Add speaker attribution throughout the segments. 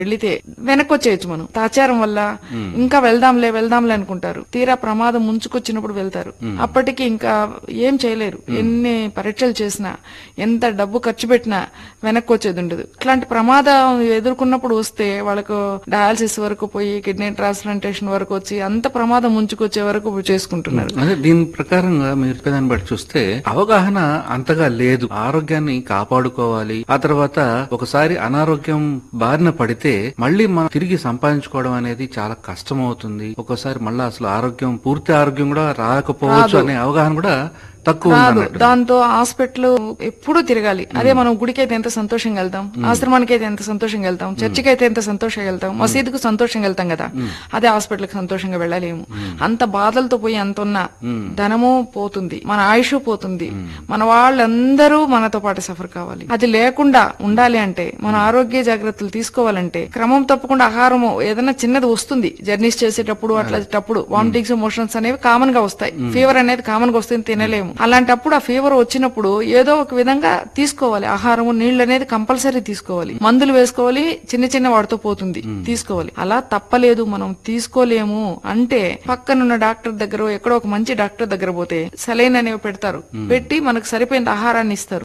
Speaker 1: వెళితే వెనక్కి వచ్చేయచ్చు మనం తాచారం వల్ల ఇంకా వెళ్దాంలే వెళ్దాంలే అనుకుంటారు తీరా ప్రమాదం ముంచుకొచ్చినప్పుడు వెళ్తారు అప్పటికి ఇంకా ఏం చేయలేరు ఎన్ని పరీక్షలు చేసినా ఎంత డబ్బు ఖర్చు పెట్టినా వెనక్కి వచ్చేది ఉండదు ఇట్లాంటి ప్రమాదం ఎదుర్కొన్నప్పుడు వస్తే వాళ్ళకు డయాలసిస్ వరకు పోయి కిడ్నీ ట్రాన్స్ప్లాంటేషన్ వరకు వచ్చి అంత ప్రమాదం ముంచుకొచ్చే వరకు చేసుకుంటున్నారు
Speaker 2: అదే దీని ప్రకారంగా మీరు చెప్పేదాన్ని బట్టి చూస్తే అవగాహన అంతగా లేదు ఆరోగ్యాన్ని కాపాడుకోవాలి ఆ తర్వాత ఒకసారి అనారోగ్యం బారిన పడితే మళ్ళీ మనం తిరిగి సంపాదించుకోవడం అనేది చాలా కష్టం అవుతుంది ఒక్కోసారి మళ్ళీ అసలు ఆరోగ్యం పూర్తి ఆరోగ్యం కూడా రాకపోవచ్చు అనే అవగాహన కూడా తక్కువ
Speaker 1: రాదు
Speaker 2: ఉందన్నట్టు
Speaker 1: దాంతో హాస్పిటల్ ఎప్పుడూ తిరగాలి అదే మనం గుడికి అయితే ఎంత సంతోషంగా వెళ్తాం ఆశ్రమానికి అయితే ఎంత సంతోషంగా వెళ్తాం చర్చికి అయితే ఎంత సంతోషంగా వెళ్తాం మసీదుకు సంతోషంగా వెళ్తాం కదా అదే హాస్పిటల్ కి సంతోషంగా వెళ్ళలేము అంత బాధలతో పోయి అంత ఉన్న ధనము పోతుంది మన ఆయుష్ పోతుంది మన వాళ్ళందరూ మనతో పాటు సఫర్ కావాలి అది లేకుండా ఉండాలి అంటే మన ఆరోగ్య జాగ్రత్తలు తీసుకోవాలంటే క్రమం తప్పకుండా ఆహారము ఏదైనా చిన్నది వస్తుంది జర్నీస్ చేసేటప్పుడు అట్లాంటప్పుడు వామిటింగ్స్ మోషన్స్ అనేవి కామన్ గా వస్తాయి ఫీవర్ అనేది కామన్ గా వస్తుంది తినలేము అలాంటప్పుడు ఆ ఫీవర్ వచ్చినప్పుడు ఏదో ఒక విధంగా తీసుకోవాలి ఆహారము నీళ్లు అనేది కంపల్సరీ తీసుకోవాలి మందులు వేసుకోవాలి చిన్న చిన్న వాటితో పోతుంది తీసుకోవాలి అలా తప్పలేదు మనం తీసుకోలేము అంటే పక్కనున్న డాక్టర్ దగ్గర ఎక్కడో ఒక మంచి డాక్టర్ దగ్గర పోతే సలైన్ అనేవి పెడతారు పెట్టి మనకు సరిపోయిన ఆహారాన్ని ఇస్తారు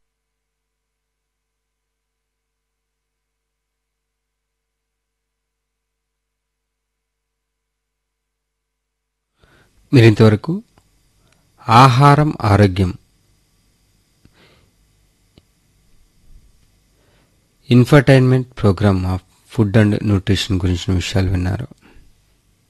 Speaker 3: మీరింతవరకు ఆహారం ఆరోగ్యం infotainment program of food and nutrition గురించిన విషయాలు విన్నారు